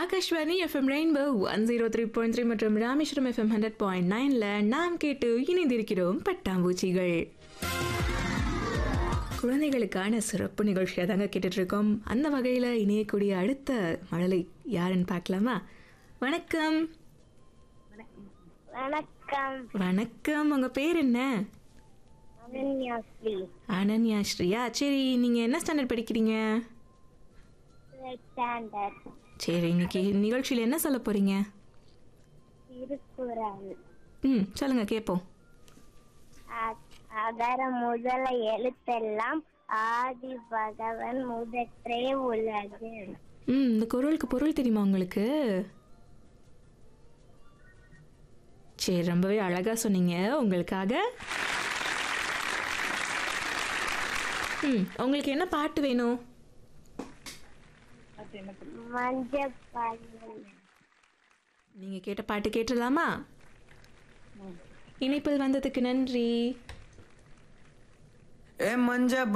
Akashvani FM rainbow one zero three point three மற்றும் Rameswaram FM hundred point நைனில் நாம் கேட்டு இணைந்திருக்கிறோம் பட்டாம்பூச்சிகள் குழந்தைகளுக்கான சிறப்பு நிகழ்ச்சியாக தாங்க கேட்டுட்டு இருக்கோம் அந்த வகையில் இணையக்கூடிய அடுத்த மழலை யாருன்னு பார்க்கலாமா வணக்கம் வணக்கம் வணக்கம் உங்கள் பேர் என்ன அனன்யாஸ்ரீ அனன்யா ஸ்ரீயா சரி நீங்கள் என்ன ஸ்டாண்டர்ட் படிக்கிறீங்க ஸ்டாண்டர்ட் சரி இன்னைக்கு நிகழ்ச்சியில் என்ன சொல்ல போகிறீங்க திருக்குறள் ம் சொல்லுங்கள் கேட்போம் அ- அகர முதல எழுத்தெல்லாம் ஆதி பகவன் முதற்றே உலகு ம் இந்த குரலுக்கு பொருள் தெரியுமா உங்களுக்கு சரி ரொம்பவே அழகா சொன்னீங்க உங்களுக்காக ம் உங்களுக்கு என்ன பாட்டு வேணும் மஞ்சள் நீங்க கேட்ட பாட்டு கேட்டுடலாமா இணைப்பில் வந்ததுக்கு நன்றி ஏ மஞ்ச